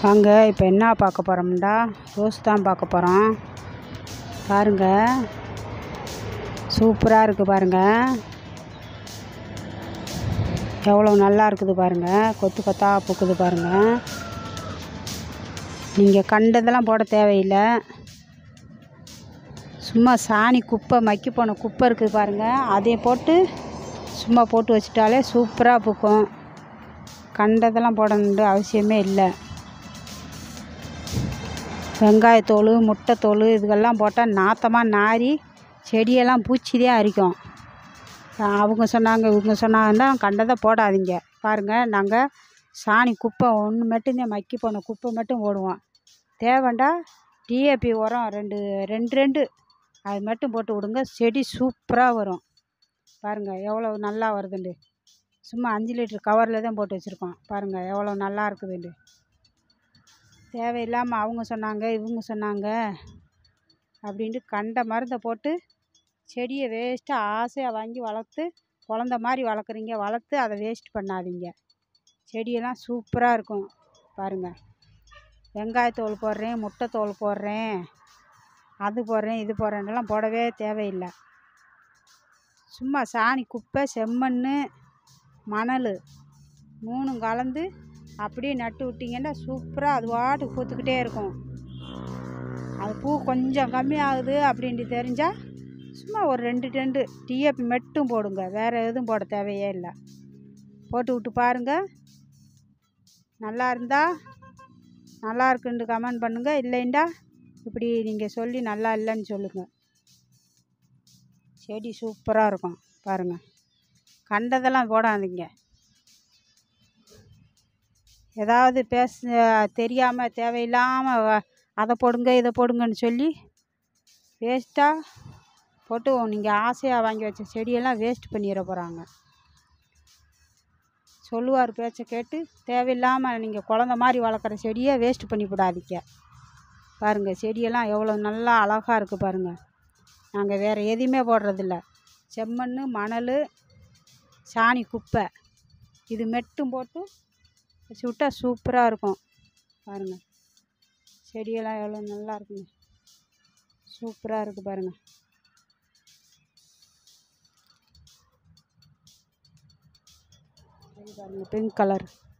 வாங்க இப்போ என்ன பார்க்க போகிறோம்டா ரோஸ் தான் பார்க்க போகிறோம் பாருங்க சூப்பராக இருக்குது பாருங்க எவ்வளோ நல்லா இருக்குது பாருங்க கொத்து கொத்தா பூக்குது பாருங்க நீங்கள் கண்டதெல்லாம் போட தேவையில்லை சும்மா சாணி குப்பை மக்கி போன குப்பை இருக்குது பாருங்க அதையும் போட்டு சும்மா போட்டு வச்சிட்டாலே சூப்பராக பூக்கும் கண்டதெல்லாம் போடணுன்ற அவசியமே இல்லை வெங்காயத்தோல் முட்டைத்தோல் இதுக்கெல்லாம் போட்டால் நாற்றமாக நாறி செடியெல்லாம் பூச்சி தான் அரிக்கும் அவங்க சொன்னாங்க இவங்க சொன்னாங்கன்னா கண்டதை போடாதீங்க பாருங்கள் நாங்கள் சாணி குப்பை ஒன்று மட்டும்தான் மக்கி போன குப்பை மட்டும் போடுவோம் தேவைண்டா டிஏபி உரம் ரெண்டு ரெண்டு ரெண்டு அது மட்டும் போட்டு விடுங்க செடி சூப்பராக வரும் பாருங்கள் எவ்வளோ நல்லா வருதுண்டு சும்மா அஞ்சு லிட்டர் கவரில் தான் போட்டு வச்சுருக்கோம் பாருங்கள் எவ்வளோ நல்லா இருக்குதுண்டு தேவையில்லாமல் அவங்க சொன்னாங்க இவங்க சொன்னாங்க அப்படின்ட்டு கண்ட மருந்தை போட்டு செடியை வேஸ்ட்டாக ஆசையாக வாங்கி வளர்த்து குழந்த மாதிரி வளர்க்குறீங்க வளர்த்து அதை வேஸ்ட் பண்ணாதீங்க செடியெல்லாம் சூப்பராக இருக்கும் பாருங்கள் வெங்காயத்தோல் போடுறேன் முட்டைத்தோல் போடுறேன் அது போடுறேன் இது போடுறேன்னெல்லாம் போடவே தேவையில்லை சும்மா சாணி குப்பை செம்மண் மணல் மூணும் கலந்து அப்படியே நட்டு விட்டிங்கன்னா சூப்பராக அது பாட்டுக்கு பூத்துக்கிட்டே இருக்கும் அது பூ கொஞ்சம் கம்மியாகுது அப்படின்ட்டு தெரிஞ்சால் சும்மா ஒரு ரெண்டு ரெண்டு டிஏபி மட்டும் போடுங்க வேறு எதுவும் போட தேவையே இல்லை போட்டு விட்டு பாருங்கள் நல்லா இருந்தால் நல்லா இருக்குன்னு கமெண்ட் பண்ணுங்கள் இல்லைண்டா இப்படி நீங்கள் சொல்லி நல்லா இல்லைன்னு சொல்லுங்கள் செடி சூப்பராக இருக்கும் பாருங்கள் கண்டதெல்லாம் போடாதீங்க ஏதாவது பேச தெரியாமல் தேவையில்லாமல் அதை போடுங்க இதை போடுங்கன்னு சொல்லி வேஸ்ட்டாக போட்டு நீங்கள் ஆசையாக வாங்கி வச்ச செடியெல்லாம் வேஸ்ட் பண்ணிட போகிறாங்க சொல்லுவார் பேச்சை கேட்டு தேவையில்லாமல் நீங்கள் குழந்த மாதிரி வளர்க்குற செடியை வேஸ்ட் பண்ணி விடாதீங்க பாருங்கள் செடியெல்லாம் எவ்வளோ நல்லா அழகாக இருக்குது பாருங்கள் நாங்கள் வேறு எதையுமே போடுறதில்ல செம்மண் மணல் சாணி குப்பை இது மட்டும் போட்டு வச்சு விட்டா சூப்பராக இருக்கும் பாருங்கள் செடியெல்லாம் எவ்வளோ நல்லா இருக்குங்க சூப்பராக இருக்குது பாருங்கள் பாருங்கள் பிங்க் கலர்